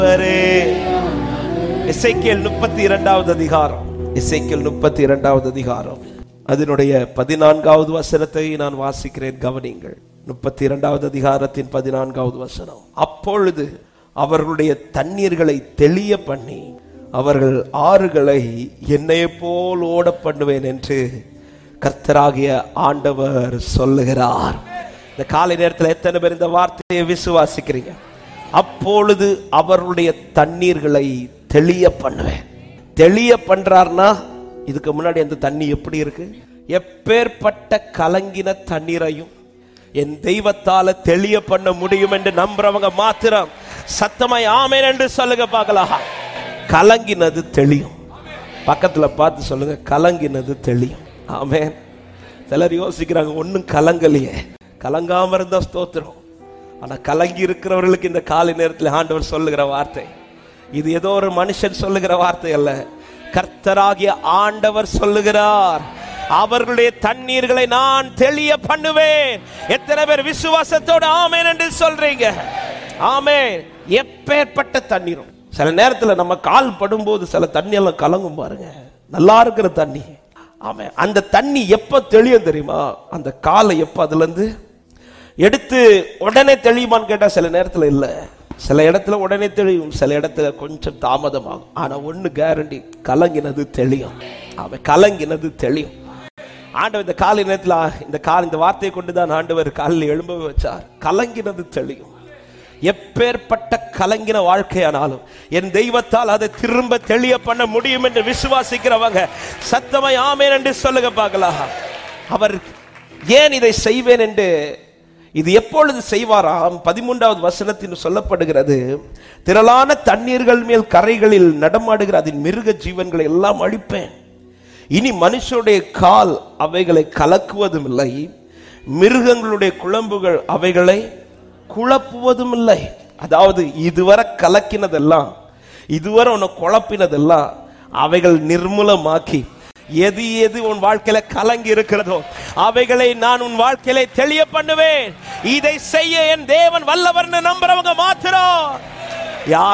இசைக்கேல் முப்பத்தி இரண்டாவது அதிகாரம் இசைக்கேல் முப்பத்தி இரண்டாவது அதிகாரம் அதனுடைய பதினான்காவது வசனத்தை நான் வாசிக்கிறேன் கவனிங்கள் முப்பத்தி இரண்டாவது அதிகாரத்தின் பதினான்காவது வசனம் அப்பொழுது அவர்களுடைய தண்ணீர்களை தெளிய பண்ணி அவர்கள் ஆறுகளை என்னைய போல் ஓட பண்ணுவேன் என்று கர்த்தராகிய ஆண்டவர் சொல்லுகிறார் இந்த காலை நேரத்தில் எத்தனை பேர் இந்த வார்த்தையை விசுவாசிக்கிறீங்க அப்பொழுது அவர்களுடைய தண்ணீர்களை தெளிய பண்ணுவேன் தெளிய பண்றார்னா இதுக்கு முன்னாடி அந்த தண்ணி எப்படி இருக்கு எப்பேற்பட்ட கலங்கின தண்ணீரையும் என் தெய்வத்தால தெளிய பண்ண முடியும் என்று நம்புறவங்க மாத்திரம் சத்தமாய் ஆமேன் என்று சொல்லுங்க பார்க்கலாம் கலங்கினது தெளியும் பக்கத்துல பார்த்து சொல்லுங்க கலங்கினது தெளியும் ஆமென் சிலர் யோசிக்கிறாங்க ஒன்றும் கலங்கலையே கலங்காம இருந்தா ஸ்தோத்திரம் ஆனா கலங்கி இருக்கிறவர்களுக்கு இந்த காலை நேரத்தில் ஆண்டவர் சொல்லுகிற வார்த்தை இது ஏதோ ஒரு மனுஷன் சொல்லுகிற வார்த்தை அல்ல கர்த்தராகிய ஆண்டவர் சொல்லுகிறார் அவர்களுடைய தண்ணீர்களை நான் தெளிய பண்ணுவேன் எத்தனை பேர் விசுவாசத்தோட ஆமேன் என்று சொல்றீங்க ஆமென் எப்பேற்பட்ட தண்ணீரும் சில நேரத்துல நம்ம கால் படும்போது சில தண்ணி எல்லாம் கலங்கும் பாருங்க நல்லா இருக்கிற தண்ணி ஆமே அந்த தண்ணி எப்ப தெளியும் தெரியுமா அந்த காலை எப்ப அதுல இருந்து எடுத்து உடனே தெளியுமான்னு கேட்டா சில நேரத்துல இல்ல சில இடத்துல உடனே தெளியும் சில இடத்துல கொஞ்சம் தாமதமாகும் ஆனா ஒண்ணு கேரண்டி கலங்கினது தெளியும் அவன் கலங்கினது தெளியும் ஆண்டவர் இந்த காலை நேரத்துல இந்த கால் இந்த வார்த்தையை கொண்டு தான் ஆண்டவர் காலில் எழும்ப வச்சார் கலங்கினது தெளியும் எப்பேற்பட்ட கலங்கின வாழ்க்கையானாலும் என் தெய்வத்தால் அதை திரும்ப தெளிய பண்ண முடியும் என்று விசுவாசிக்கிறவங்க சத்தமாய் ஆமேன் என்று சொல்லுங்க பார்க்கலாம் அவர் ஏன் இதை செய்வேன் என்று இது எப்பொழுது செய்வாராம் பதிமூன்றாவது வசனத்தில் சொல்லப்படுகிறது திரளான தண்ணீர்கள் மேல் கரைகளில் நடமாடுகிற அதன் மிருக ஜீவன்களை எல்லாம் அழிப்பேன் இனி மனுஷருடைய கால் அவைகளை கலக்குவதும் இல்லை மிருகங்களுடைய குழம்புகள் அவைகளை குழப்புவதும் இல்லை அதாவது இதுவரை கலக்கினதெல்லாம் இதுவரை உன்னை குழப்பினதெல்லாம் அவைகள் நிர்மூலமாக்கி எது எது உன் வாழ்க்கையில கலங்கி இருக்கிறதோ அவைகளை நான் உன் வாழ்க்கையில தெளிய பண்ணுவேன் இதை செய்ய என் தேவன் வல்லவர்னு நம்புறவங்க மாத்திரம் யார்